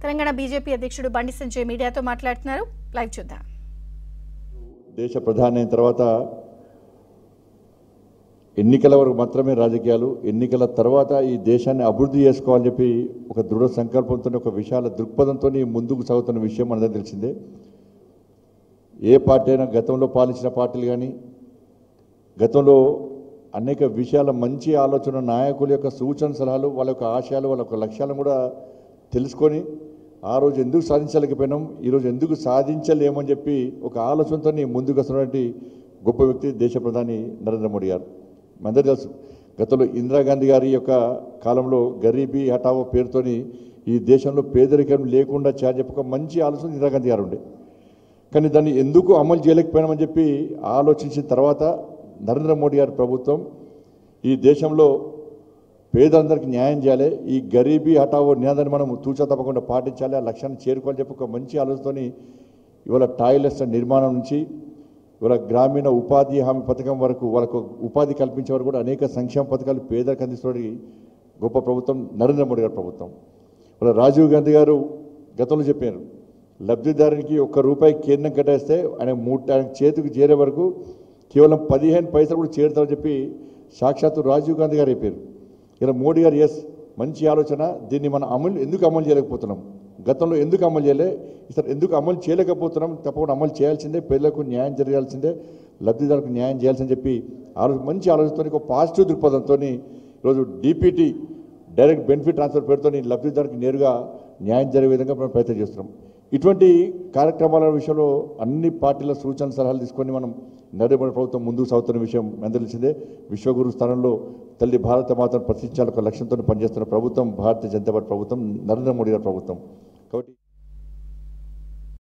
Telangana BJP అధ్యక్షుడు బండి సంజయ్ మీడియాతో మాట్లాడుతున్నారు లైవ్ చూద్దాం దేశ ప్రధాని అయిన తర్వాత ఎన్నికల వరకు మాత్రమే రాజకీయాలు ఎన్నికల తర్వాత ఈ దేశాన్ని అభివృద్ధి చేసుకోవాలని చెప్పి ఒక దృఢ సంకల్పంతో ఒక విశాల దృక్పథంతో ముందుకు సాగుతున్న విషయం మనకు తెలిసిందే ఏ పార్టీ అయినా గతంలో పాలించిన పార్టీలు కానీ గతంలో అనేక విషయాల మంచి ఆలోచన నాయకుల యొక్క సూచన సలహాలు వాళ్ళ యొక్క ఆశయాలు వాళ్ళ యొక్క లక్ష్యాలను కూడా తెలుసుకొని ఆ రోజు ఎందుకు సాధించలేకపోయినాం ఈరోజు ఎందుకు సాధించలేమని చెప్పి ఒక ఆలోచనతో ముందుకు వస్తున్నటువంటి గొప్ప వ్యక్తి దేశ ప్రధాని నరేంద్ర మోడీ గారు మనందరూ తెలుసు గతంలో ఇందిరాగాంధీ గారి యొక్క కాలంలో గరీబీ హఠావో పేరుతోని ఈ దేశంలో పేదరికం లేకుండా చేయాలని చెప్పి ఒక మంచి ఆలోచన ఇందిరాగాంధీ గారు ఉండే కానీ దాన్ని ఎందుకు అమలు చేయలేకపోయినామని చెప్పి ఆలోచించిన తర్వాత నరేంద్ర మోడీ గారి ప్రభుత్వం ఈ దేశంలో పేదలందరికీ న్యాయం చేయాలి ఈ గరీబీ హఠావో నినాదాన్ని మనం తూచా తప్పకుండా పాటించాలి ఆ లక్ష్యాన్ని చేరుకోవాలని చెప్పి ఒక మంచి ఆలోచనతోని ఇవాళ టాయిలెట్స్ నిర్మాణం నుంచి ఇవాళ గ్రామీణ ఉపాధి హామీ పథకం వరకు వాళ్ళకు ఉపాధి కల్పించే వరకు కూడా అనేక సంక్షేమ పథకాలు పేదలకు అందిస్తున్న గొప్ప ప్రభుత్వం నరేంద్ర మోడీ గారి ప్రభుత్వం ఇవాళ రాజీవ్ గాంధీ గారు గతంలో చెప్పారు లబ్ధిదారునికి ఒక్క రూపాయి కేంద్రం కేటాయిస్తే ఆయన మూట ఆయన చేతికి చేరే వరకు కేవలం పదిహేను పైసలు కూడా చేరుతామని చెప్పి సాక్షాత్తు రాజీవ్ గాంధీ గారు చెప్పారు ఇలా మోడీ గారు ఎస్ మంచి ఆలోచన దీన్ని మనం అమలు ఎందుకు అమలు చేయలేకపోతున్నాం గతంలో ఎందుకు అమలు చేయలే ఇసలు ఎందుకు అమలు చేయలేకపోతున్నాం తప్పకుండా అమలు చేయాల్సిందే పేదలకు న్యాయం జరగాల్సిందే లబ్ధిదారులకు న్యాయం చేయాల్సిందని చెప్పి ఆలోచన మంచి ఆలోచనతో ఒక పాజిటివ్ దృక్పథంతో ఈరోజు డిపిటి డైరెక్ట్ బెనిఫిట్ ట్రాన్స్ఫర్ పేరుతో లబ్ధిదారునికి నేరుగా న్యాయం జరిగే విధంగా మనం ప్రయత్నం చేస్తున్నాం ఇటువంటి కార్యక్రమాల విషయంలో అన్ని పార్టీల సూచన సలహాలు తీసుకొని మనం నరేంద్ర మోడీ ప్రభుత్వం ముందుకు సాగుతున్న విషయం అందరికీ తెలిసిందే విశ్వగురు స్థానంలో తల్లి భారత మాతను ప్రశ్నించాలని ఒక లక్ష్యంతో పనిచేస్తున్న ప్రభుత్వం భారతీయ జనతా పార్టీ ప్రభుత్వం నరేంద్ర మోడీ గారి ప్రభుత్వం కాబట్టి